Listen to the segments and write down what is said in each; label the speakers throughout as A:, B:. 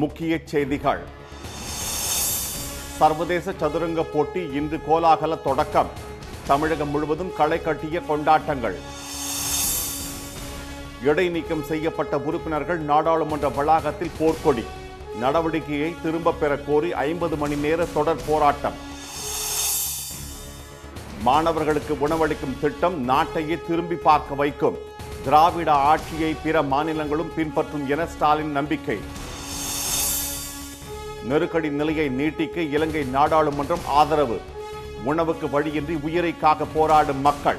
A: முக்கிய செய்திகள் சர்வதேச சதுரங்க போட்டி இன்று கோலாகல தொடக்கம் தமிழகம் முழுவதும் களை கட்டிய கொண்டாட்டங்கள் இடைநீக்கம் செய்யப்பட்ட உறுப்பினர்கள் நாடாளுமன்ற வளாகத்தில் போர்க்கொடி நடவடிக்கையை திரும்பப் பெற கோரி ஐம்பது மணி நேர தொடர் போராட்டம் மாணவர்களுக்கு உணவளிக்கும் திட்டம் நாட்டையே திரும்பி பார்க்க வைக்கும் திராவிட ஆட்சியை பிற மாநிலங்களும் பின்பற்றும் என ஸ்டாலின் நம்பிக்கை நெருக்கடி நிலையை நீட்டிக்க இலங்கை நாடாளுமன்றம் ஆதரவு உணவுக்கு வழியின்றி உயிரை காக்க போராடும் மக்கள்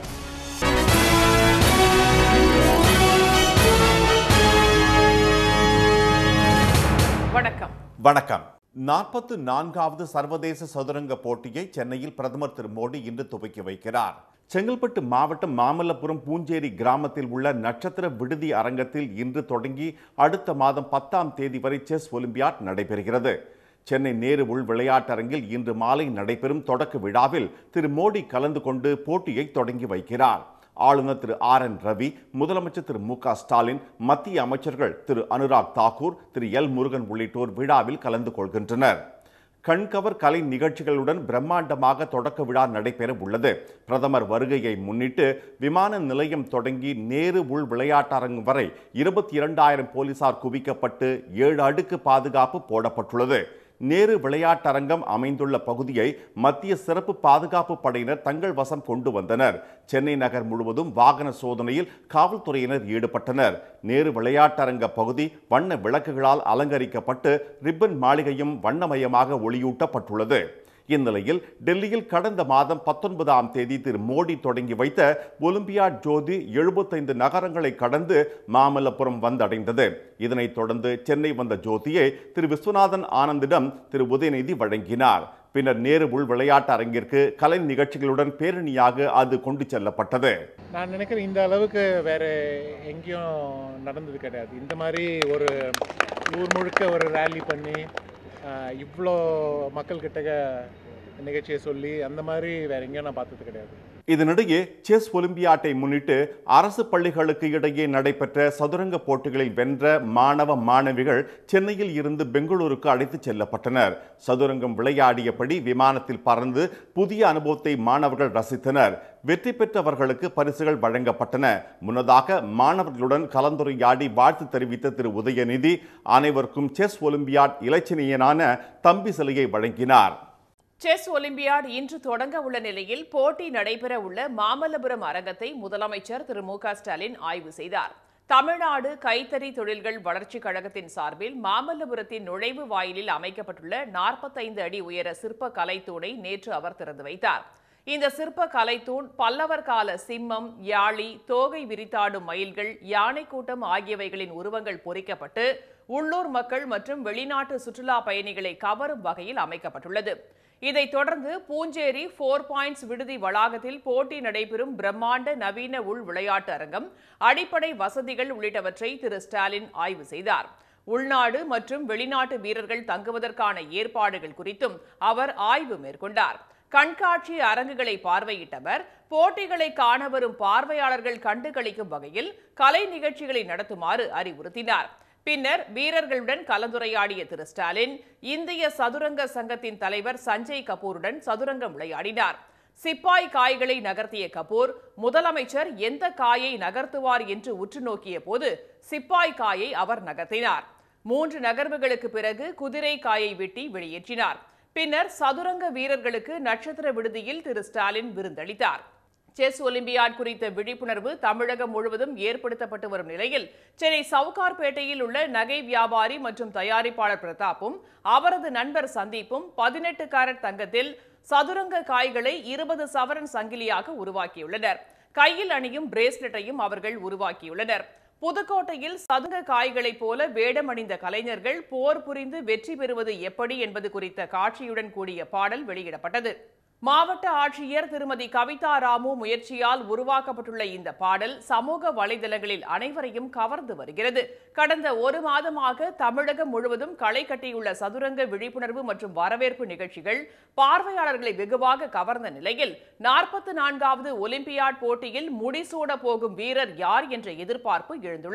B: வணக்கம்
A: வணக்கம் நாற்பத்து நான்காவது சர்வதேச சதுரங்க போட்டியை சென்னையில் பிரதமர் திரு மோடி இன்று துவக்கி வைக்கிறார் செங்கல்பட்டு மாவட்டம் மாமல்லபுரம் பூஞ்சேரி கிராமத்தில் உள்ள நட்சத்திர விடுதி அரங்கத்தில் இன்று தொடங்கி அடுத்த மாதம் பத்தாம் தேதி வரை செஸ் ஒலிம்பியாட் நடைபெறுகிறது சென்னை நேரு உள் விளையாட்டரங்கில் இன்று மாலை நடைபெறும் தொடக்க விழாவில் திரு மோடி கலந்து கொண்டு போட்டியை தொடங்கி வைக்கிறார் ஆளுநர் திரு ஆர் என் ரவி முதலமைச்சர் திரு மு க ஸ்டாலின் மத்திய அமைச்சர்கள் திரு அனுராக் தாக்கூர் திரு எல் முருகன் உள்ளிட்டோர் விழாவில் கலந்து கொள்கின்றனர் கண்கவர் கலை நிகழ்ச்சிகளுடன் பிரம்மாண்டமாக தொடக்க விழா நடைபெற உள்ளது பிரதமர் வருகையை முன்னிட்டு விமான நிலையம் தொடங்கி நேரு உள் விளையாட்டரங்கு வரை இருபத்தி இரண்டாயிரம் போலீசார் குவிக்கப்பட்டு ஏழு அடுக்கு பாதுகாப்பு போடப்பட்டுள்ளது நேரு விளையாட்டரங்கம் அமைந்துள்ள பகுதியை மத்திய சிறப்பு பாதுகாப்பு படையினர் தங்கள் வசம் கொண்டு வந்தனர் சென்னை நகர் முழுவதும் வாகன சோதனையில் காவல்துறையினர் ஈடுபட்டனர் நேரு விளையாட்டரங்க பகுதி வண்ண விளக்குகளால் அலங்கரிக்கப்பட்டு ரிப்பன் மாளிகையும் வண்ணமயமாக ஒளியூட்டப்பட்டுள்ளது இந்நிலையில் டெல்லியில் கடந்த மாதம் பத்தொன்பதாம் தேதி திரு மோடி தொடங்கி வைத்த ஒலிம்பியாட் ஜோதி எழுபத்தைந்து நகரங்களை கடந்து மாமல்லபுரம் வந்தடைந்தது இதனைத் தொடர்ந்து சென்னை வந்த ஜோதியை திரு விஸ்வநாதன் ஆனந்திடம் திரு உதயநிதி வழங்கினார் பின்னர் நேரு உள் விளையாட்டு அரங்கிற்கு கலை நிகழ்ச்சிகளுடன் பேரணியாக அது கொண்டு செல்லப்பட்டது
C: நான் நினைக்கிறேன் இந்த அளவுக்கு வேற எங்கேயும் நடந்தது கிடையாது இந்த மாதிரி ஒரு ஊர் முழுக்க ஒரு ரேலி பண்ணி ஆஹ், இவ்வளோ மக்கள்கிட்ட நிகழ்ச்சியை சொல்லி அந்த மாதிரி வேற எங்கேயும் நான் பார்த்தது கிடையாது
A: இதனிடையே செஸ் ஒலிம்பியாட்டை முன்னிட்டு அரசு பள்ளிகளுக்கு இடையே நடைபெற்ற சதுரங்க போட்டிகளில் வென்ற மாணவ மாணவிகள் சென்னையில் இருந்து பெங்களூருக்கு அழைத்துச் செல்லப்பட்டனர் சதுரங்கம் விளையாடியபடி விமானத்தில் பறந்து புதிய அனுபவத்தை மாணவர்கள் ரசித்தனர் வெற்றி பெற்றவர்களுக்கு பரிசுகள் வழங்கப்பட்டன முன்னதாக மாணவர்களுடன் கலந்துரையாடி வாழ்த்து தெரிவித்த திரு உதயநிதி அனைவருக்கும் செஸ் ஒலிம்பியாட் இலச்சினியனான தம்பி சிலையை வழங்கினார்
B: செஸ் ஒலிம்பியாட் இன்று தொடங்க உள்ள நிலையில் போட்டி நடைபெற உள்ள மாமல்லபுரம் அரங்கத்தை முதலமைச்சர் திரு மு க ஸ்டாலின் ஆய்வு செய்தார் தமிழ்நாடு கைத்தறி தொழில்கள் வளர்ச்சிக் கழகத்தின் சார்பில் மாமல்லபுரத்தின் நுழைவு வாயிலில் அமைக்கப்பட்டுள்ள நாற்பத்தைந்து அடி உயர சிற்ப கலைத்தூணை நேற்று அவர் திறந்து வைத்தார் இந்த சிற்ப கலைத்தூண் பல்லவர் கால சிம்மம் யாழி தோகை விரித்தாடும் மயில்கள் யானை கூட்டம் ஆகியவைகளின் உருவங்கள் பொறிக்கப்பட்டு உள்ளூர் மக்கள் மற்றும் வெளிநாட்டு சுற்றுலா பயணிகளை கவரும் வகையில் அமைக்கப்பட்டுள்ளது இதைத் தொடர்ந்து பூஞ்சேரி ஃபோர் பாயிண்ட்ஸ் விடுதி வளாகத்தில் போட்டி நடைபெறும் பிரம்மாண்ட நவீன உள் விளையாட்டு அரங்கம் அடிப்படை வசதிகள் உள்ளிட்டவற்றை திரு ஸ்டாலின் ஆய்வு செய்தார் உள்நாடு மற்றும் வெளிநாட்டு வீரர்கள் தங்குவதற்கான ஏற்பாடுகள் குறித்தும் அவர் ஆய்வு மேற்கொண்டார் கண்காட்சி அரங்குகளை பார்வையிட்ட அவர் போட்டிகளை காண வரும் பார்வையாளர்கள் கண்டுகளிக்கும் வகையில் கலை நிகழ்ச்சிகளை நடத்துமாறு அறிவுறுத்தினார் பின்னர் வீரர்களுடன் கலந்துரையாடிய திரு ஸ்டாலின் இந்திய சதுரங்க சங்கத்தின் தலைவர் சஞ்சய் கபூருடன் சதுரங்கம் விளையாடினார் சிப்பாய் காய்களை நகர்த்திய கபூர் முதலமைச்சர் எந்த காயை நகர்த்துவார் என்று உற்று நோக்கிய போது சிப்பாய் காயை அவர் நகர்த்தினார் மூன்று நகர்வுகளுக்கு பிறகு குதிரை காயை வெட்டி வெளியேற்றினார் பின்னர் சதுரங்க வீரர்களுக்கு நட்சத்திர விடுதியில் திரு ஸ்டாலின் விருந்தளித்தார் செஸ் ஒலிம்பியாட் குறித்த விழிப்புணர்வு தமிழகம் முழுவதும் ஏற்படுத்தப்பட்டு வரும் நிலையில் சென்னை சவுகார்பேட்டையில் உள்ள நகை வியாபாரி மற்றும் தயாரிப்பாளர் பிரதாப்பும் அவரது நண்பர் சந்தீப்பும் பதினெட்டு கேரட் தங்கத்தில் சதுரங்க காய்களை இருபது சவரன் சங்கிலியாக உருவாக்கியுள்ளனர் கையில் அணியும் பிரேஸ்லெட்டையும் அவர்கள் உருவாக்கியுள்ளனர் புதுக்கோட்டையில் சதுங்க காய்களைப் போல வேடமணிந்த கலைஞர்கள் போர் புரிந்து வெற்றி பெறுவது எப்படி என்பது குறித்த காட்சியுடன் கூடிய பாடல் வெளியிடப்பட்டது மாவட்ட ஆட்சியர் திருமதி கவிதா ராமு முயற்சியால் உருவாக்கப்பட்டுள்ள இந்த பாடல் சமூக வலைதளங்களில் அனைவரையும் கவர்ந்து வருகிறது கடந்த ஒரு மாதமாக தமிழகம் முழுவதும் களை கட்டியுள்ள சதுரங்க விழிப்புணர்வு மற்றும் வரவேற்பு நிகழ்ச்சிகள் பார்வையாளர்களை வெகுவாக கவர்ந்த நிலையில் நாற்பத்தி நான்காவது ஒலிம்பியாட் போட்டியில் முடிசூட போகும் வீரர் யார் என்ற எதிர்பார்ப்பு எழுந்துள்ளது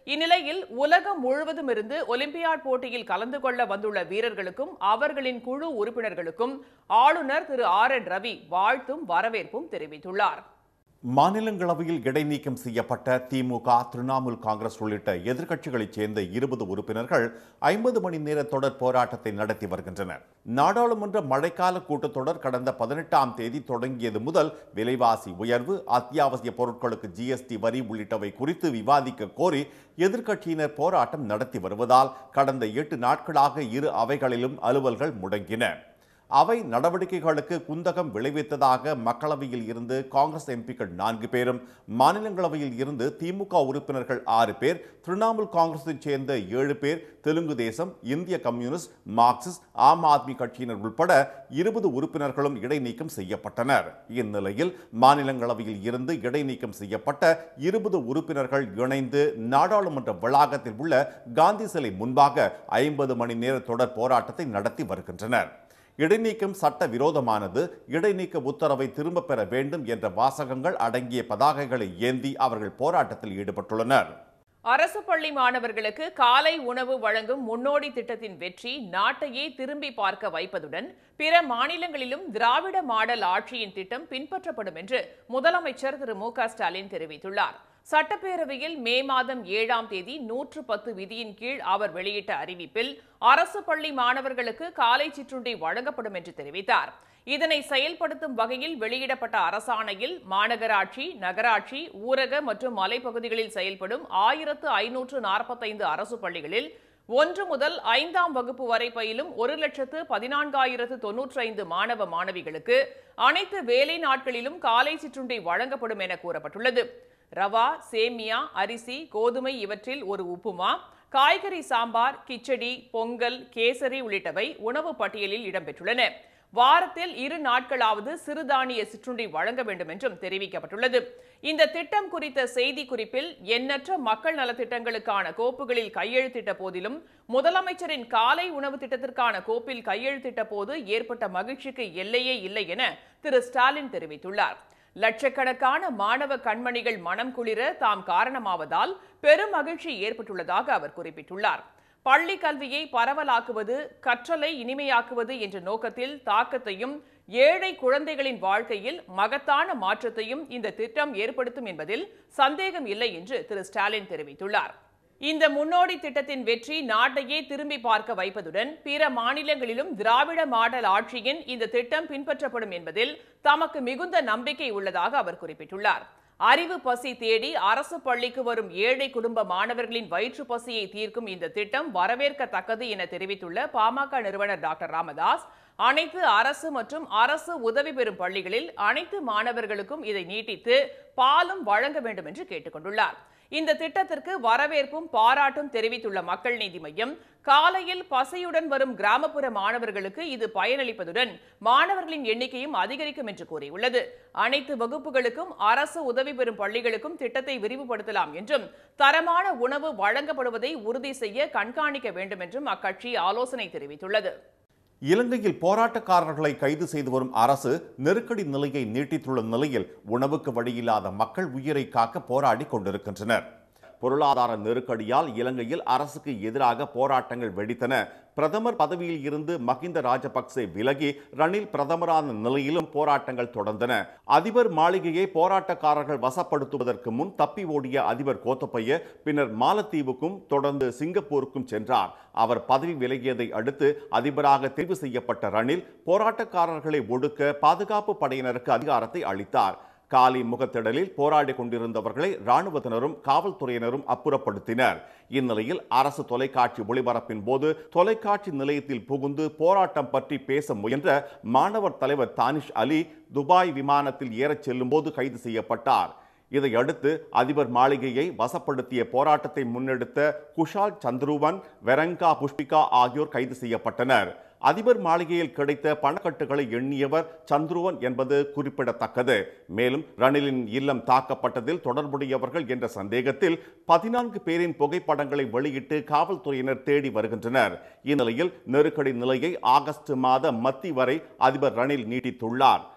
B: இந்நிலையில் உலகம் முழுவதும் இருந்து ஒலிம்பியாட் போட்டியில் கலந்து கொள்ள வந்துள்ள வீரர்களுக்கும் அவர்களின் குழு உறுப்பினர்களுக்கும் ஆளுநர் திரு ஆர் என் ரவி வாழ்த்தும் வரவேற்பும் தெரிவித்துள்ளார்
A: மாநிலங்களவையில் இடைநீக்கம் செய்யப்பட்ட திமுக திரிணாமுல் காங்கிரஸ் உள்ளிட்ட எதிர்க்கட்சிகளைச் சேர்ந்த இருபது உறுப்பினர்கள் ஐம்பது மணி நேர தொடர் போராட்டத்தை நடத்தி வருகின்றனர் நாடாளுமன்ற மழைக்கால கூட்டத்தொடர் கடந்த பதினெட்டாம் தேதி தொடங்கியது முதல் விலைவாசி உயர்வு அத்தியாவசிய பொருட்களுக்கு ஜிஎஸ்டி வரி உள்ளிட்டவை குறித்து விவாதிக்க கோரி எதிர்க்கட்சியினர் போராட்டம் நடத்தி வருவதால் கடந்த எட்டு நாட்களாக இரு அவைகளிலும் அலுவல்கள் முடங்கின அவை நடவடிக்கைகளுக்கு குந்தகம் விளைவித்ததாக மக்களவையில் இருந்து காங்கிரஸ் எம்பிக்கள் நான்கு பேரும் மாநிலங்களவையில் இருந்து திமுக உறுப்பினர்கள் ஆறு பேர் திரிணாமுல் காங்கிரஸைச் சேர்ந்த ஏழு பேர் தெலுங்கு தேசம் இந்திய கம்யூனிஸ்ட் மார்க்சிஸ்ட் ஆம் ஆத்மி கட்சியினர் உட்பட இருபது உறுப்பினர்களும் இடைநீக்கம் செய்யப்பட்டனர் இந்நிலையில் மாநிலங்களவையில் இருந்து இடைநீக்கம் செய்யப்பட்ட இருபது உறுப்பினர்கள் இணைந்து நாடாளுமன்ற வளாகத்தில் உள்ள காந்தி சிலை முன்பாக ஐம்பது மணி நேர தொடர் போராட்டத்தை நடத்தி வருகின்றனர் இடைநீக்கம் சட்ட விரோதமானது இடைநீக்க உத்தரவை திரும்பப் பெற வேண்டும் என்ற வாசகங்கள் அடங்கிய பதாகைகளை ஏந்தி அவர்கள் போராட்டத்தில் ஈடுபட்டுள்ளனர்
B: அரசு பள்ளி மாணவர்களுக்கு காலை உணவு வழங்கும் முன்னோடி திட்டத்தின் வெற்றி நாட்டையே திரும்பி பார்க்க வைப்பதுடன் பிற மாநிலங்களிலும் திராவிட மாடல் ஆட்சியின் திட்டம் பின்பற்றப்படும் என்று முதலமைச்சர் திரு மு க ஸ்டாலின் தெரிவித்துள்ளார் சட்டப்பேரவையில் மே மாதம் ஏழாம் தேதி நூற்று பத்து விதியின் கீழ் அவர் வெளியிட்ட அறிவிப்பில் அரசு பள்ளி மாணவர்களுக்கு காலை சிற்றுண்டி வழங்கப்படும் என்று தெரிவித்தார் இதனை செயல்படுத்தும் வகையில் வெளியிடப்பட்ட அரசாணையில் மாநகராட்சி நகராட்சி ஊரக மற்றும் மலைப்பகுதிகளில் செயல்படும் ஆயிரத்து ஐநூற்று நாற்பத்தைந்து அரசு பள்ளிகளில் ஒன்று முதல் ஐந்தாம் வகுப்பு வரை பயிலும் ஒரு லட்சத்து பதினான்காயிரத்து தொன்னூற்றி ஐந்து மாணவ மாணவிகளுக்கு அனைத்து வேலை நாட்களிலும் காலை சிற்றுண்டி வழங்கப்படும் என கூறப்பட்டுள்ளது ரவா சேமியா அரிசி கோதுமை இவற்றில் ஒரு உப்புமா காய்கறி சாம்பார் கிச்சடி பொங்கல் கேசரி உள்ளிட்டவை உணவு பட்டியலில் இடம்பெற்றுள்ளன வாரத்தில் இரு நாட்களாவது சிறுதானிய சிற்றுண்டி வழங்க வேண்டும் என்றும் தெரிவிக்கப்பட்டுள்ளது இந்த திட்டம் குறித்த செய்தி குறிப்பில் எண்ணற்ற மக்கள் நலத்திட்டங்களுக்கான கோப்புகளில் கையெழுத்திட்ட போதிலும் முதலமைச்சரின் காலை உணவு திட்டத்திற்கான கோப்பில் கையெழுத்திட்ட போது ஏற்பட்ட மகிழ்ச்சிக்கு எல்லையே இல்லை என திரு ஸ்டாலின் தெரிவித்துள்ளார் லட்சக்கணக்கான மாணவ கண்மணிகள் மனம் குளிர தாம் காரணமாவதால் பெரும் மகிழ்ச்சி ஏற்பட்டுள்ளதாக அவர் குறிப்பிட்டுள்ளார் பள்ளி கல்வியை பரவலாக்குவது கற்றலை இனிமையாக்குவது என்ற நோக்கத்தில் தாக்கத்தையும் ஏழை குழந்தைகளின் வாழ்க்கையில் மகத்தான மாற்றத்தையும் இந்த திட்டம் ஏற்படுத்தும் என்பதில் சந்தேகம் இல்லை என்று திரு ஸ்டாலின் தெரிவித்துள்ளார் இந்த முன்னோடி திட்டத்தின் வெற்றி நாட்டையே திரும்பி பார்க்க வைப்பதுடன் பிற மாநிலங்களிலும் திராவிட மாடல் ஆட்சியின் இந்த திட்டம் பின்பற்றப்படும் என்பதில் தமக்கு மிகுந்த நம்பிக்கை உள்ளதாக அவர் குறிப்பிட்டுள்ளார் அறிவு பசி தேடி அரசு பள்ளிக்கு வரும் ஏழை குடும்ப மாணவர்களின் வயிற்று பசியை தீர்க்கும் இந்த திட்டம் வரவேற்கத்தக்கது என தெரிவித்துள்ள பாமக நிறுவனர் டாக்டர் ராமதாஸ் அனைத்து அரசு மற்றும் அரசு உதவி பெறும் பள்ளிகளில் அனைத்து மாணவர்களுக்கும் இதை நீட்டித்து பாலும் வழங்க வேண்டும் என்று கேட்டுக்கொண்டுள்ளார் இந்த திட்டத்திற்கு வரவேற்பும் பாராட்டும் தெரிவித்துள்ள மக்கள் நீதி மையம் காலையில் பசியுடன் வரும் கிராமப்புற மாணவர்களுக்கு இது பயனளிப்பதுடன் மாணவர்களின் எண்ணிக்கையும் அதிகரிக்கும் என்று கூறியுள்ளது அனைத்து வகுப்புகளுக்கும் அரசு உதவி பெறும் பள்ளிகளுக்கும் திட்டத்தை விரிவுபடுத்தலாம் என்றும் தரமான உணவு வழங்கப்படுவதை உறுதி செய்ய கண்காணிக்க வேண்டும் என்றும் அக்கட்சி ஆலோசனை தெரிவித்துள்ளது
A: இலங்கையில் போராட்டக்காரர்களை கைது செய்து வரும் அரசு நெருக்கடி நிலையை நீட்டித்துள்ள நிலையில் உணவுக்கு வழியில்லாத மக்கள் உயிரை காக்க போராடி கொண்டிருக்கின்றனர் பொருளாதார நெருக்கடியால் இலங்கையில் அரசுக்கு எதிராக போராட்டங்கள் வெடித்தன பிரதமர் பதவியில் இருந்து மஹிந்த ராஜபக்சே விலகி ரணில் பிரதமரான நிலையிலும் போராட்டங்கள் தொடர்ந்தன அதிபர் மாளிகையை போராட்டக்காரர்கள் வசப்படுத்துவதற்கு முன் தப்பி ஓடிய அதிபர் கோத்தபய பின்னர் மாலத்தீவுக்கும் தொடர்ந்து சிங்கப்பூருக்கும் சென்றார் அவர் பதவி விலகியதை அடுத்து அதிபராக தேர்வு செய்யப்பட்ட ரணில் போராட்டக்காரர்களை ஒடுக்க பாதுகாப்பு படையினருக்கு அதிகாரத்தை அளித்தார் காலி முகத்திடலில் போராடி கொண்டிருந்தவர்களை இராணுவத்தினரும் காவல்துறையினரும் அப்புறப்படுத்தினர் இந்நிலையில் அரசு தொலைக்காட்சி ஒளிபரப்பின் போது தொலைக்காட்சி நிலையத்தில் புகுந்து போராட்டம் பற்றி பேச முயன்ற மாணவர் தலைவர் தானிஷ் அலி துபாய் விமானத்தில் ஏறச் செல்லும் போது கைது செய்யப்பட்டார் இதையடுத்து அதிபர் மாளிகையை வசப்படுத்திய போராட்டத்தை முன்னெடுத்த குஷால் சந்துருவன் வெரங்கா புஷ்பிகா ஆகியோர் கைது செய்யப்பட்டனர் அதிபர் மாளிகையில் கிடைத்த பணக்கட்டுகளை எண்ணியவர் சந்துருவன் என்பது குறிப்பிடத்தக்கது மேலும் ரணிலின் இல்லம் தாக்கப்பட்டதில் தொடர்புடையவர்கள் என்ற சந்தேகத்தில் பதினான்கு பேரின் புகைப்படங்களை வெளியிட்டு காவல்துறையினர் தேடி வருகின்றனர் இந்நிலையில் நெருக்கடி நிலையை ஆகஸ்ட் மாத மத்தி வரை அதிபர் ரணில் நீட்டித்துள்ளார்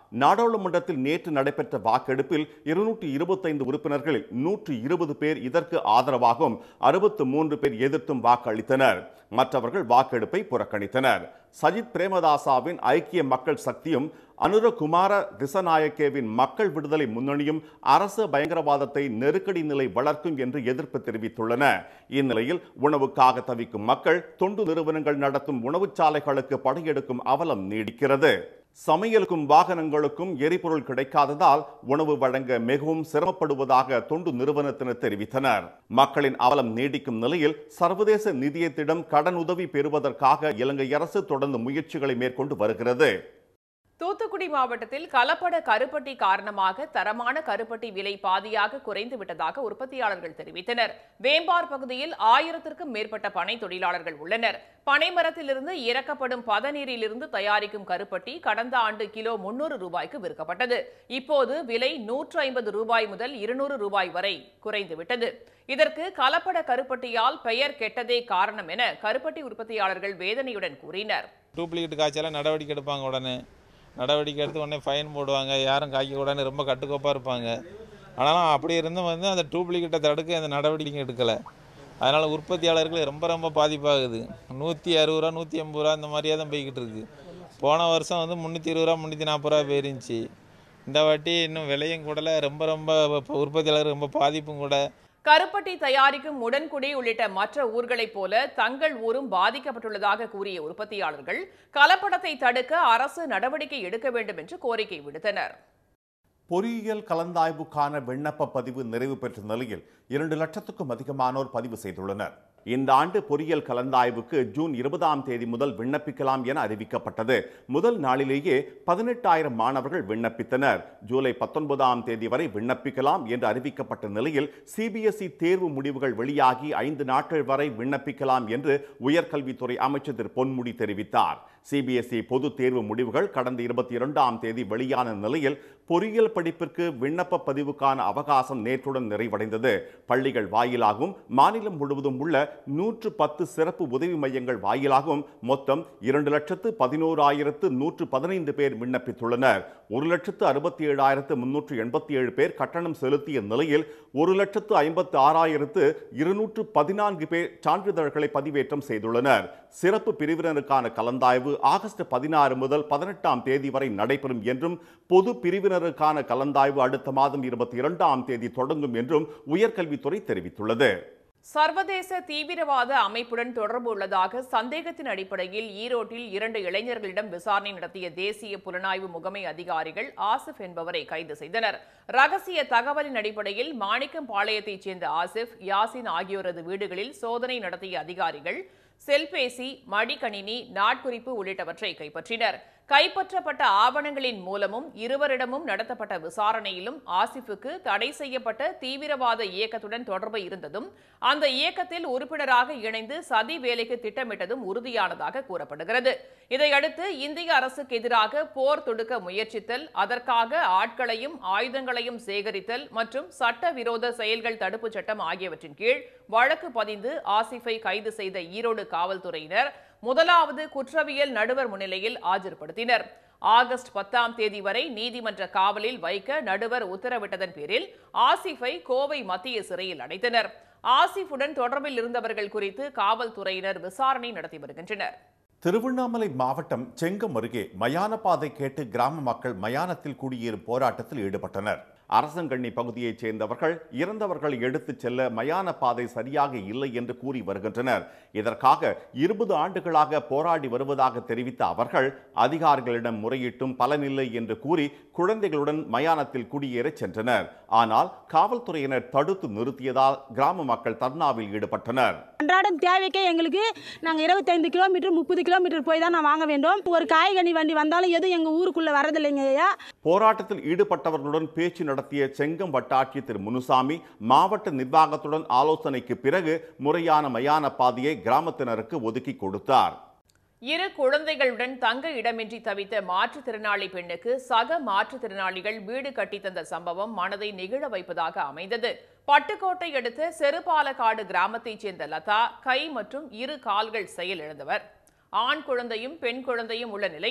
A: நாடாளுமன்றத்தில் நேற்று நடைபெற்ற வாக்கெடுப்பில் இருநூற்றி இருபத்தைந்து உறுப்பினர்களில் நூற்று இருபது பேர் இதற்கு ஆதரவாகவும் அறுபத்து மூன்று பேர் எதிர்த்தும் வாக்களித்தனர் மற்றவர்கள் வாக்கெடுப்பை புறக்கணித்தனர் சஜித் பிரேமதாசாவின் ஐக்கிய மக்கள் சக்தியும் அனுரகுமார திசநாயக்கேவின் மக்கள் விடுதலை முன்னணியும் அரசு பயங்கரவாதத்தை நெருக்கடி நிலை வளர்க்கும் என்று எதிர்ப்பு தெரிவித்துள்ளன இந்நிலையில் உணவுக்காக தவிக்கும் மக்கள் தொண்டு நிறுவனங்கள் நடத்தும் உணவுச்சாலைகளுக்கு படையெடுக்கும் அவலம் நீடிக்கிறது சமையலுக்கும் வாகனங்களுக்கும் எரிபொருள் கிடைக்காததால் உணவு வழங்க மிகவும் சிரமப்படுவதாக தொண்டு நிறுவனத்தினர் தெரிவித்தனர் மக்களின் அவலம் நீடிக்கும் நிலையில் சர்வதேச நிதியத்திடம் கடன் உதவி பெறுவதற்காக இலங்கை அரசு தொடர்ந்து முயற்சிகளை மேற்கொண்டு வருகிறது
B: தூத்துக்குடி மாவட்டத்தில் கலப்பட கருப்பட்டி காரணமாக தரமான கருப்பட்டி விலை பாதியாக குறைந்து விட்டதாக உற்பத்தியாளர்கள் தெரிவித்தனர் வேம்பார் பகுதியில் ஆயிரத்திற்கும் மேற்பட்ட பனை தொழிலாளர்கள் உள்ளனர் பனைமரத்திலிருந்து இறக்கப்படும் பதநீரிலிருந்து தயாரிக்கும் கருப்பட்டி கடந்த ஆண்டு கிலோ முன்னூறு ரூபாய்க்கு விற்கப்பட்டது இப்போது விலை நூற்று ஐம்பது ரூபாய் முதல் இருநூறு ரூபாய் வரை குறைந்துவிட்டது இதற்கு கலப்பட கருப்பட்டியால் பெயர் கெட்டதே காரணம் என கருப்பட்டி உற்பத்தியாளர்கள் வேதனையுடன் கூறினர்
D: டூப்ளிகேட் காய்ச்சலாம் நடவடிக்கை எடுப்பாங்க உடனே நடவடிக்கை எடுத்து உடனே ஃபைன் போடுவாங்க யாரும் காய்க்க உடனே ரொம்ப கட்டுக்கோப்பாக இருப்பாங்க ஆனாலும் அப்படி இருந்தும் வந்து அந்த டூப்ளிகேட்டை தடுக்க அந்த நடவடிக்கை எடுக்கலை அதனால் உற்பத்தியாளர்கள் ரொம்ப ரொம்ப பாதிப்பாகுது நூற்றி அறுபது ரூபா நூற்றி எண்பது ரூபா இந்த மாதிரியே தான் போய்கிட்டு இருக்கு போன வருஷம் வந்து முந்நூற்றி இருபது ரூபா முந்நூற்றி நாற்பது ரூபா போயிருந்துச்சு இந்த வாட்டி இன்னும் விலையும் கூடல ரொம்ப ரொம்ப உற்பத்தியாளர் ரொம்ப பாதிப்பும் கூட
B: கருப்பட்டி தயாரிக்கும் உடன்குடி உள்ளிட்ட மற்ற ஊர்களைப் போல தங்கள் ஊரும் பாதிக்கப்பட்டுள்ளதாக கூறிய உற்பத்தியாளர்கள் கலப்படத்தை தடுக்க அரசு நடவடிக்கை எடுக்க வேண்டும் என்று கோரிக்கை விடுத்தனர்
A: பொறியியல் கலந்தாய்வுக்கான விண்ணப்ப பதிவு நிறைவு பெற்ற நிலையில் இரண்டு லட்சத்துக்கும் அதிகமானோர் பதிவு செய்துள்ளனர் இந்த ஆண்டு பொறியியல் கலந்தாய்வுக்கு ஜூன் இருபதாம் தேதி முதல் விண்ணப்பிக்கலாம் என அறிவிக்கப்பட்டது முதல் நாளிலேயே பதினெட்டாயிரம் மாணவர்கள் விண்ணப்பித்தனர் ஜூலை பத்தொன்பதாம் தேதி வரை விண்ணப்பிக்கலாம் என்று அறிவிக்கப்பட்ட நிலையில் சிபிஎஸ்இ தேர்வு முடிவுகள் வெளியாகி ஐந்து நாட்கள் வரை விண்ணப்பிக்கலாம் என்று உயர்கல்வித்துறை அமைச்சர் திரு பொன்முடி தெரிவித்தார் சிபிஎஸ்இ பொது தேர்வு முடிவுகள் கடந்த இருபத்தி இரண்டாம் தேதி வெளியான நிலையில் பொறியியல் படிப்பிற்கு விண்ணப்ப பதிவுக்கான அவகாசம் நேற்றுடன் நிறைவடைந்தது பள்ளிகள் வாயிலாகவும் மாநிலம் முழுவதும் உள்ள நூற்று பத்து சிறப்பு உதவி மையங்கள் வாயிலாகவும் மொத்தம் இரண்டு லட்சத்து பதினோராயிரத்து நூற்று பதினைந்து பேர் விண்ணப்பித்துள்ளனர் ஒரு லட்சத்து அறுபத்தி ஏழாயிரத்து முன்னூற்று எண்பத்தி ஏழு பேர் கட்டணம் செலுத்திய நிலையில் ஒரு லட்சத்து ஐம்பத்து ஆறாயிரத்து இருநூற்று பதினான்கு பேர் சான்றிதழ்களை பதிவேற்றம் செய்துள்ளனர் சிறப்பு பிரிவினருக்கான கலந்தாய்வு ஆகஸ்ட் பதினாறு முதல் பதினெட்டாம் தேதி வரை நடைபெறும் என்றும் பொது பிரிவினருக்கான கலந்தாய்வு அடுத்த மாதம் இருபத்தி இரண்டாம் தேதி தொடங்கும் என்றும் உயர்கல்வித்துறை தெரிவித்துள்ளது
B: சர்வதேச தீவிரவாத அமைப்புடன் தொடர்பு உள்ளதாக சந்தேகத்தின் அடிப்படையில் ஈரோட்டில் இரண்டு இளைஞர்களிடம் விசாரணை நடத்திய தேசிய புலனாய்வு முகமை அதிகாரிகள் ஆசிப் என்பவரை கைது செய்தனர் ரகசிய தகவலின் அடிப்படையில் மாணிக்கம்பாளையத்தைச் சேர்ந்த ஆசிப் யாசின் ஆகியோரது வீடுகளில் சோதனை நடத்திய அதிகாரிகள் செல்பேசி மடிக்கணினி நாட்குறிப்பு உள்ளிட்டவற்றை கைப்பற்றினர் கைப்பற்றப்பட்ட ஆவணங்களின் மூலமும் இருவரிடமும் நடத்தப்பட்ட விசாரணையிலும் ஆசிஃபுக்கு தடை செய்யப்பட்ட தீவிரவாத இயக்கத்துடன் தொடர்பு இருந்ததும் அந்த இயக்கத்தில் உறுப்பினராக இணைந்து சதி வேலைக்கு திட்டமிட்டதும் உறுதியானதாக கூறப்படுகிறது இதையடுத்து இந்திய அரசுக்கு எதிராக போர் தொடுக்க முயற்சித்தல் அதற்காக ஆட்களையும் ஆயுதங்களையும் சேகரித்தல் மற்றும் சட்டவிரோத செயல்கள் தடுப்புச் சட்டம் ஆகியவற்றின் கீழ் வழக்கு பதிந்து ஆசிஃபை கைது செய்த ஈரோடு காவல்துறையினர் முதலாவது குற்றவியல் நடுவர் முன்னிலையில் ஆஜர்படுத்தினர் ஆகஸ்ட் பத்தாம் தேதி வரை நீதிமன்ற காவலில் வைக்க நடுவர் உத்தரவிட்டதன் பேரில் ஆசிஃபை கோவை மத்திய சிறையில் அடைத்தனர் ஆசிஃபுடன் தொடர்பில் இருந்தவர்கள் குறித்து காவல்துறையினர் விசாரணை நடத்தி வருகின்றனர்
A: திருவண்ணாமலை மாவட்டம் செங்கம் அருகே மயான பாதை கேட்டு கிராம மக்கள் மயானத்தில் குடியேறும் போராட்டத்தில் ஈடுபட்டனர் அரசங்கண்ணி பகுதியைச் சேர்ந்தவர்கள் இறந்தவர்களை எடுத்துச் செல்ல மயான பாதை சரியாக இல்லை என்று கூறி வருகின்றனர் இதற்காக இருபது ஆண்டுகளாக போராடி வருவதாக தெரிவித்த அவர்கள் அதிகாரிகளிடம் முறையிட்டும் பலனில்லை என்று கூறி குழந்தைகளுடன் மயானத்தில் குடியேறச் சென்றனர் ஆனால் காவல்துறையினர் தடுத்து நிறுத்தியதால் கிராம மக்கள் தர்ணாவில் ஈடுபட்டனர்
E: அன்றாடம் தேவைக்கே எங்களுக்கு நாங்கள் இருபத்தைந்து கிலோமீட்டர் முப்பது கிலோமீட்டர் போய் தான் நான் வாங்க வேண்டும் ஒரு காய்கனி வண்டி வந்தாலும் எதுவும் எங்கள் ஊருக்குள்ளே வரதில்லைங்க ஐயா
A: போராட்டத்தில் ஈடுபட்டவர்களுடன் பேச்சு நடத்திய செங்கம் வட்டாட்சியர் திரு முனுசாமி மாவட்ட நிர்வாகத்துடன் ஆலோசனைக்கு பிறகு முறையான மயான பாதையை கிராமத்தினருக்கு ஒதுக்கி கொடுத்தார்
B: இரு குழந்தைகளுடன் தங்க இடமின்றி தவித்த மாற்றுத்திறனாளி பெண்ணுக்கு சக மாற்றுத்திறனாளிகள் வீடு கட்டித் தந்த சம்பவம் மனதை நெகிழ வைப்பதாக அமைந்தது பட்டுக்கோட்டை அடுத்த செருபாலக்காடு கிராமத்தைச் சேர்ந்த லதா கை மற்றும் இரு கால்கள் செயலிழந்தவர் ஆண் குழந்தையும் பெண் குழந்தையும் உள்ள நிலையில்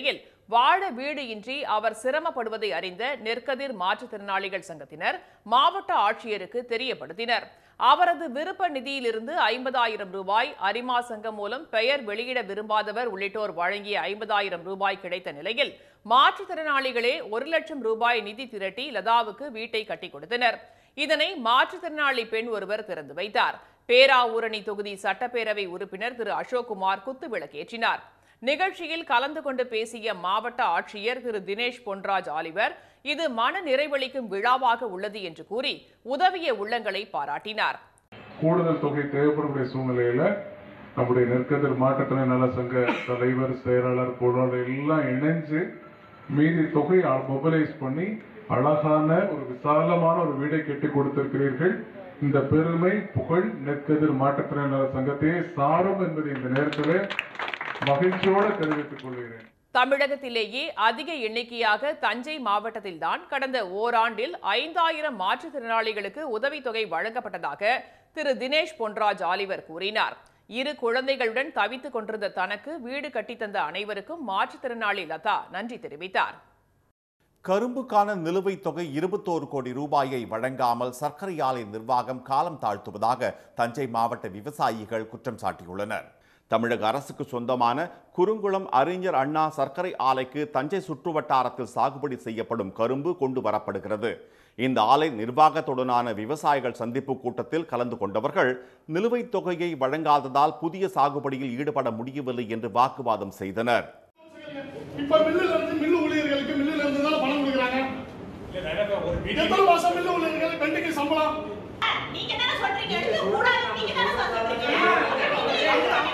B: வாழ வீடு இன்றி அவர் சிரமப்படுவதை அறிந்த நெற்கதிர் மாற்றுத்திறனாளிகள் சங்கத்தினர் மாவட்ட ஆட்சியருக்கு தெரியப்படுத்தினர் அவரது விருப்ப நிதியிலிருந்து ஐம்பதாயிரம் ரூபாய் அரிமா சங்கம் மூலம் பெயர் வெளியிட விரும்பாதவர் உள்ளிட்டோர் வழங்கிய ஐம்பதாயிரம் ரூபாய் கிடைத்த நிலையில் மாற்றுத்திறனாளிகளே ஒரு லட்சம் ரூபாய் நிதி திரட்டி லதாவுக்கு வீட்டை கட்டிக் கொடுத்தனர் இதனை மாற்றுத்திறனாளி பெண் ஒருவர் திறந்து வைத்தார் பேராவூரணி தொகுதி சட்டப்பேரவை உறுப்பினர் திரு அசோக்குமார் குத்துவிளக்கேற்றினார் நிகழ்ச்சியில் கலந்து கொண்டு பேசிய மாவட்ட ஆட்சியர் திரு தினேஷ் பொன்ராஜ் ஆலிவர் இது மன நிறைவளிக்கும் விழாவாக உள்ளது என்று கூறி உதவிய உள்ளங்களை பாராட்டினார்
F: கூடுதல் தொகை தேவைப்படக்கூடிய சூழ்நிலையில நம்முடைய நெற்கதிர் மாற்றுத்திறனாளி நல சங்க தலைவர் செயலாளர் பொருளாளர் எல்லாம் இணைஞ்சு மீதி தொகை மொபைலைஸ் பண்ணி அழகான ஒரு விசாலமான ஒரு வீடை கட்டி கொடுத்திருக்கிறீர்கள் இந்த பெருமை புகழ் நெற்கதிர் மாற்றுத்திறனாளி நல சங்கத்தையே சாரும் என்பதை இந்த நேரத்தில் மகிழ்ச்சியோடு தெரிவித்துக் கொள்கிறேன்
B: தமிழகத்திலேயே அதிக எண்ணிக்கையாக தஞ்சை மாவட்டத்தில்தான் கடந்த ஓராண்டில் ஐந்தாயிரம் மாற்றுத்திறனாளிகளுக்கு உதவித்தொகை வழங்கப்பட்டதாக திரு தினேஷ் பொன்ராஜ் ஆலிவர் கூறினார் இரு குழந்தைகளுடன் தவித்துக் கொண்டிருந்த தனக்கு வீடு கட்டித்தந்த அனைவருக்கும் மாற்றுத்திறனாளி லதா நன்றி தெரிவித்தார்
A: கரும்புக்கான நிலுவைத் தொகை இருபத்தோரு கோடி ரூபாயை வழங்காமல் சர்க்கரை ஆலை நிர்வாகம் காலம் தாழ்த்துவதாக தஞ்சை மாவட்ட விவசாயிகள் குற்றம் சாட்டியுள்ளனர் தமிழக அரசுக்கு சொந்தமான குறுங்குளம் அறிஞர் அண்ணா சர்க்கரை ஆலைக்கு தஞ்சை சுற்றுவட்டாரத்தில் சாகுபடி செய்யப்படும் கரும்பு கொண்டு வரப்படுகிறது இந்த ஆலை நிர்வாகத்துடனான விவசாயிகள் சந்திப்பு கூட்டத்தில் கலந்து கொண்டவர்கள் நிலுவைத் தொகையை வழங்காததால் புதிய சாகுபடியில் ஈடுபட முடியவில்லை என்று வாக்குவாதம் செய்தனர்
G: இப்ப மில்லுல இருந்து மில்லு ஊழியர்களுக்கு மில்லுல இருந்து தானே பணம் கொடுக்குறாங்க எத்தனை மாசம் மில்லு ஊழியர்களுக்கு பெண்டுக்கு சம்பளம்
H: நீங்க தானே சொல்றீங்க எடுக்க கூடாது நீங்க தானே சொல்றீங்க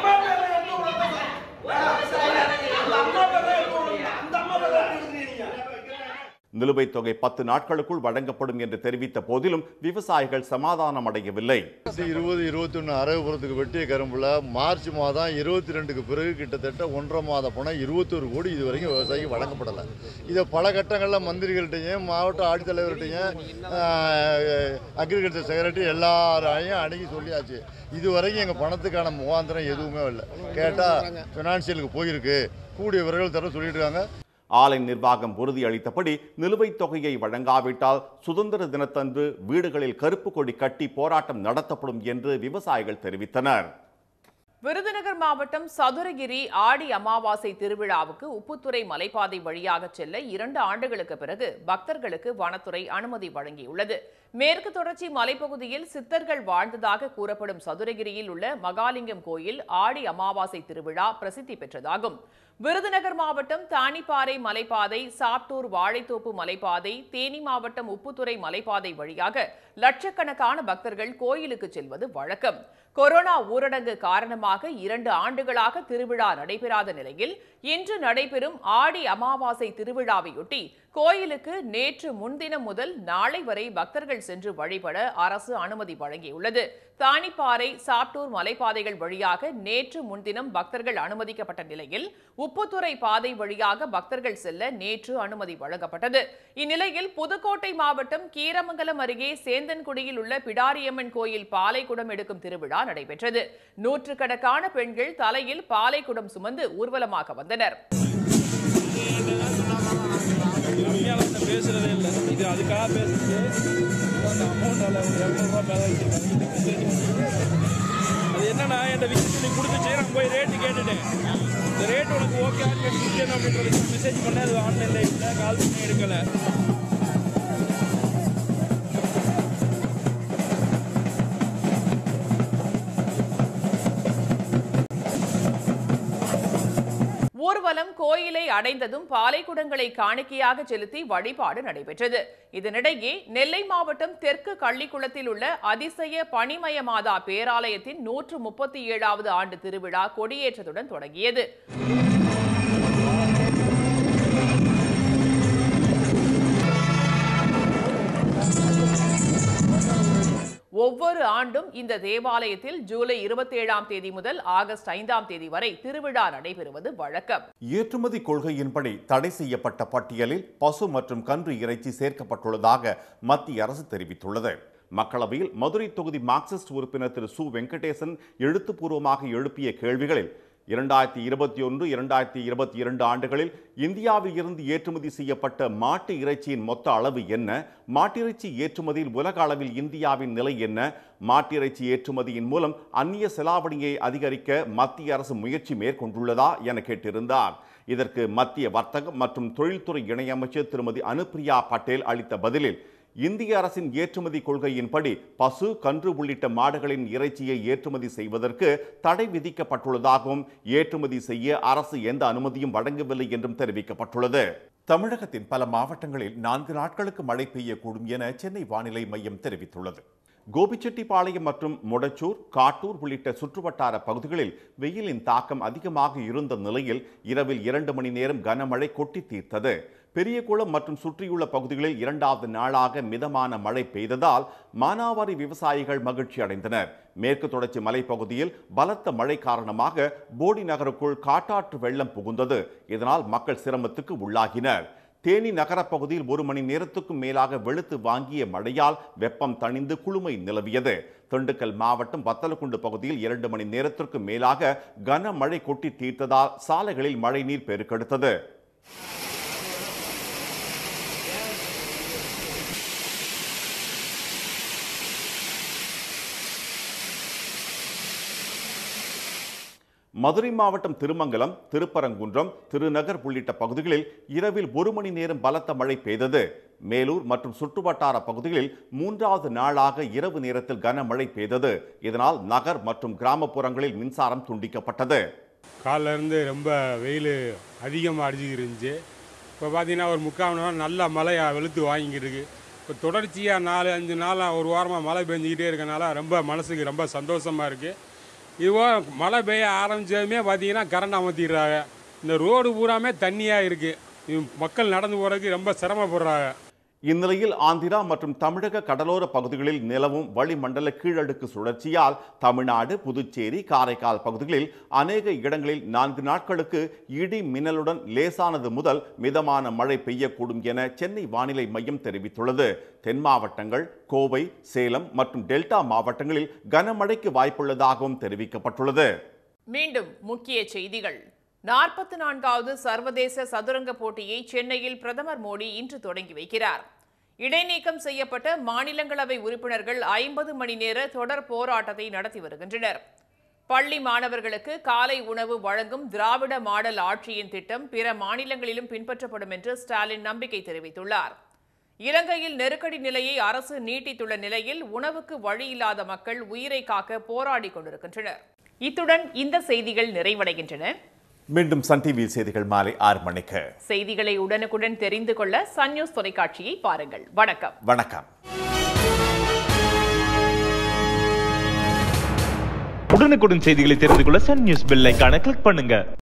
A: நிலுவைத் தொகை பத்து நாட்களுக்குள் வழங்கப்படும் என்று தெரிவித்த போதிலும் விவசாயிகள் சமாதானம் அடையவில்லை
I: இருபது இருபத்தொன்று அரகுபுரத்துக்கு வெட்டிய கரும்புல மார்ச் மாதம் இருபத்தி ரெண்டுக்கு பிறகு கிட்டத்தட்ட ஒன்றரை மாத பணம் இருபத்தொரு கோடி இது வரைக்கும் விவசாயிக்கு வழங்கப்படலை இதை பல கட்டங்களில் மந்திரிகள்கிட்டையும் மாவட்ட ஆட்சித்தலைவர்கிட்டையும் அக்ரிகல்ச்சர் செக்ரட்டரி எல்லாரையும் அணுகி சொல்லியாச்சு இது வரைக்கும் எங்கள் பணத்துக்கான முகாந்திரம் எதுவுமே இல்லை கேட்டால் ஃபினான்ஷியலுக்கு போயிருக்கு கூடிய விரைவில் தர சொல்லிட்டு இருக்காங்க
A: ஆலை நிர்வாகம் உறுதியளித்தபடி நிலுவைத் தொகையை வழங்காவிட்டால் சுதந்திர தினத்தன்று வீடுகளில் கருப்பு கொடி கட்டி போராட்டம் நடத்தப்படும் என்று விவசாயிகள் தெரிவித்தனர்
B: விருதுநகர் மாவட்டம் சதுரகிரி ஆடி அமாவாசை திருவிழாவுக்கு உப்புத்துறை மலைப்பாதை வழியாக செல்ல இரண்டு ஆண்டுகளுக்கு பிறகு பக்தர்களுக்கு வனத்துறை அனுமதி வழங்கியுள்ளது மேற்கு தொடர்ச்சி மலைப்பகுதியில் சித்தர்கள் வாழ்ந்ததாக கூறப்படும் சதுரகிரியில் உள்ள மகாலிங்கம் கோயில் ஆடி அமாவாசை திருவிழா பிரசித்தி பெற்றதாகும் விருதுநகர் மாவட்டம் தானிப்பாறை மலைப்பாதை சாப்டூர் வாழைத்தோப்பு மலைப்பாதை தேனி மாவட்டம் உப்புத்துறை மலைப்பாதை வழியாக லட்சக்கணக்கான பக்தர்கள் கோயிலுக்கு செல்வது வழக்கம் கொரோனா ஊரடங்கு காரணமாக இரண்டு ஆண்டுகளாக திருவிழா நடைபெறாத நிலையில் இன்று நடைபெறும் ஆடி அமாவாசை திருவிழாவையொட்டி கோயிலுக்கு நேற்று முன்தினம் முதல் நாளை வரை பக்தர்கள் சென்று வழிபட அரசு அனுமதி வழங்கியுள்ளது தானிப்பாறை சாப்டூர் மலைப்பாதைகள் வழியாக நேற்று முன்தினம் பக்தர்கள் அனுமதிக்கப்பட்ட நிலையில் உப்புத்துறை பாதை வழியாக பக்தர்கள் செல்ல நேற்று அனுமதி வழங்கப்பட்டது இந்நிலையில் புதுக்கோட்டை மாவட்டம் கீரமங்கலம் அருகே சேந்தன்குடியில் உள்ள பிடாரியம்மன் கோயில் பாலைக்குடம் எடுக்கும் திருவிழா நடைபெற்றது நூற்றுக்கணக்கான பெண்கள் தலையில் பாலைக்குடம் சுமந்து ஊர்வலமாக வந்தனர்
J: கம்மியாக பேசுறதே இல்லை இது அதுக்காக பேசுறது அந்த அமௌண்ட்டால் ஒரு இரநூறுவா மேலே வச்சுருக்காங்க அது என்னன்னா என்கிட்ட விக்கெட் நீ கொடுத்துச்சு நான் போய் ரேட்டு கேட்டுட்டேன் இந்த ரேட் உனக்கு ஓகே கொடுத்தேன் அப்படின்றது மெசேஜ் பண்ணேன் அது ஆன்லைனில் இல்லை கால் பண்ணி எடுக்கலை
B: ஊர்வலம் கோயிலை அடைந்ததும் பாலைக்குடங்களை காணிக்கையாக செலுத்தி வழிபாடு நடைபெற்றது இதனிடையே நெல்லை மாவட்டம் தெற்கு கள்ளிக்குளத்தில் உள்ள அதிசய பனிமய மாதா பேராலயத்தின் நூற்று முப்பத்தி ஏழாவது ஆண்டு திருவிழா கொடியேற்றத்துடன் தொடங்கியது ஒவ்வொரு ஆண்டும் இந்த தேவாலயத்தில் ஜூலை இருபத்தேழாம் தேதி முதல் ஆகஸ்ட் ஐந்தாம் தேதி வரை திருவிழா நடைபெறுவது வழக்கம்
A: ஏற்றுமதி கொள்கையின்படி தடை செய்யப்பட்ட பட்டியலில் பசு மற்றும் கன்று இறைச்சி சேர்க்கப்பட்டுள்ளதாக மத்திய அரசு தெரிவித்துள்ளது மக்களவையில் மதுரை தொகுதி மார்க்சிஸ்ட் உறுப்பினர் திரு சு வெங்கடேசன் எழுத்துப்பூர்வமாக எழுப்பிய கேள்விகளில் இரண்டாயிரத்தி இருபத்தி ஒன்று இரண்டாயிரத்தி இருபத்தி இரண்டு ஆண்டுகளில் இந்தியாவில் இருந்து ஏற்றுமதி செய்யப்பட்ட மாட்டு இறைச்சியின் மொத்த அளவு என்ன மாட்டிறைச்சி ஏற்றுமதியில் உலக அளவில் இந்தியாவின் நிலை என்ன மாட்டிறைச்சி ஏற்றுமதியின் மூலம் அந்நிய செலாவணியை அதிகரிக்க மத்திய அரசு முயற்சி மேற்கொண்டுள்ளதா என கேட்டிருந்தார் இதற்கு மத்திய வர்த்தகம் மற்றும் தொழில்துறை இணையமைச்சர் திருமதி அனுப்பிரியா பட்டேல் அளித்த பதிலில் இந்திய அரசின் ஏற்றுமதி கொள்கையின்படி பசு கன்று உள்ளிட்ட மாடுகளின் இறைச்சியை ஏற்றுமதி செய்வதற்கு தடை விதிக்கப்பட்டுள்ளதாகவும் ஏற்றுமதி செய்ய அரசு எந்த அனுமதியும் வழங்கவில்லை என்றும் தெரிவிக்கப்பட்டுள்ளது தமிழகத்தின் பல மாவட்டங்களில் நான்கு நாட்களுக்கு மழை பெய்யக்கூடும் என சென்னை வானிலை மையம் தெரிவித்துள்ளது கோபிச்செட்டிப்பாளையம் மற்றும் முடச்சூர் காட்டூர் உள்ளிட்ட சுற்றுவட்டார பகுதிகளில் வெயிலின் தாக்கம் அதிகமாக இருந்த நிலையில் இரவில் இரண்டு மணி நேரம் கனமழை கொட்டி தீர்த்தது பெரியகுளம் மற்றும் சுற்றியுள்ள பகுதிகளில் இரண்டாவது நாளாக மிதமான மழை பெய்ததால் மானாவாரி விவசாயிகள் மகிழ்ச்சி அடைந்தனர் மேற்கு தொடர்ச்சி மலைப்பகுதியில் பலத்த மழை காரணமாக போடி நகருக்குள் காட்டாற்று வெள்ளம் புகுந்தது இதனால் மக்கள் சிரமத்துக்கு உள்ளாகினர் தேனி நகரப் பகுதியில் ஒரு மணி நேரத்துக்கும் மேலாக வெளுத்து வாங்கிய மழையால் வெப்பம் தணிந்து குளுமை நிலவியது திண்டுக்கல் மாவட்டம் வத்தலக்குண்டு பகுதியில் இரண்டு மணி நேரத்திற்கு மேலாக கனமழை கொட்டி தீர்த்ததால் சாலைகளில் மழைநீர் பெருக்கெடுத்தது மதுரை மாவட்டம் திருமங்கலம் திருப்பரங்குன்றம் திருநகர் உள்ளிட்ட பகுதிகளில் இரவில் ஒரு மணி நேரம் பலத்த மழை பெய்தது மேலூர் மற்றும் சுற்றுவட்டார பகுதிகளில் மூன்றாவது நாளாக இரவு நேரத்தில் கனமழை பெய்தது இதனால் நகர் மற்றும் கிராமப்புறங்களில் மின்சாரம் துண்டிக்கப்பட்டது
K: காலைல இருந்து ரொம்ப வெயில் அதிகமாக அடிச்சுக்கிட்டு இருந்துச்சு இப்போ பார்த்தீங்கன்னா ஒரு முக்கால் மணி நேரம் நல்ல மழை வெளுத்து வாங்கிக்கிட்டு இருக்கு இப்போ தொடர்ச்சியாக நாலு அஞ்சு நாளாக ஒரு வாரமாக மழை பெஞ்சிக்கிட்டே இருக்கனால ரொம்ப மனசுக்கு ரொம்ப சந்தோஷமாக இருக்குது இதுவோ மழை பெய்ய ஆரம்பித்ததுமே பார்த்தீங்கன்னா கரண்ட் அமர்த்திடுறாங்க இந்த ரோடு பூராமே தண்ணியாக இருக்குது மக்கள் நடந்து போகிறதுக்கு ரொம்ப சிரமப்படுறாங்க
A: இந்நிலையில் ஆந்திரா மற்றும் தமிழக கடலோர பகுதிகளில் நிலவும் வளிமண்டல கீழடுக்கு சுழற்சியால் தமிழ்நாடு புதுச்சேரி காரைக்கால் பகுதிகளில் அநேக இடங்களில் நான்கு நாட்களுக்கு இடி மின்னலுடன் லேசானது முதல் மிதமான மழை பெய்யக்கூடும் என சென்னை வானிலை மையம் தெரிவித்துள்ளது தென் மாவட்டங்கள் கோவை சேலம் மற்றும் டெல்டா மாவட்டங்களில் கனமழைக்கு வாய்ப்புள்ளதாகவும் தெரிவிக்கப்பட்டுள்ளது
B: மீண்டும் முக்கிய செய்திகள் நாற்பத்தி நான்காவது சர்வதேச சதுரங்க போட்டியை சென்னையில் பிரதமர் மோடி இன்று தொடங்கி வைக்கிறார் இடைநீக்கம் செய்யப்பட்ட மாநிலங்களவை உறுப்பினர்கள் ஐம்பது மணி நேர தொடர் போராட்டத்தை நடத்தி வருகின்றனர் பள்ளி மாணவர்களுக்கு காலை உணவு வழங்கும் திராவிட மாடல் ஆட்சியின் திட்டம் பிற மாநிலங்களிலும் பின்பற்றப்படும் என்று ஸ்டாலின் நம்பிக்கை தெரிவித்துள்ளார் இலங்கையில் நெருக்கடி நிலையை அரசு நீட்டித்துள்ள நிலையில் உணவுக்கு வழியில்லாத மக்கள் உயிரை காக்க போராடி கொண்டிருக்கின்றனர் இத்துடன் இந்த செய்திகள் நிறைவடைகின்றன
A: மீண்டும் சன் டிவி செய்திகள் மாலை ஆறு மணிக்கு
B: செய்திகளை உடனுக்குடன் தெரிந்து கொள்ள சன் நியூஸ் தொலைக்காட்சியை பாருங்கள் வணக்கம்
A: வணக்கம்
L: உடனுக்குடன் செய்திகளை தெரிந்து கொள்ள சன் நியூஸ் பெல் ஐகானை கிளிக் பண்ணுங்க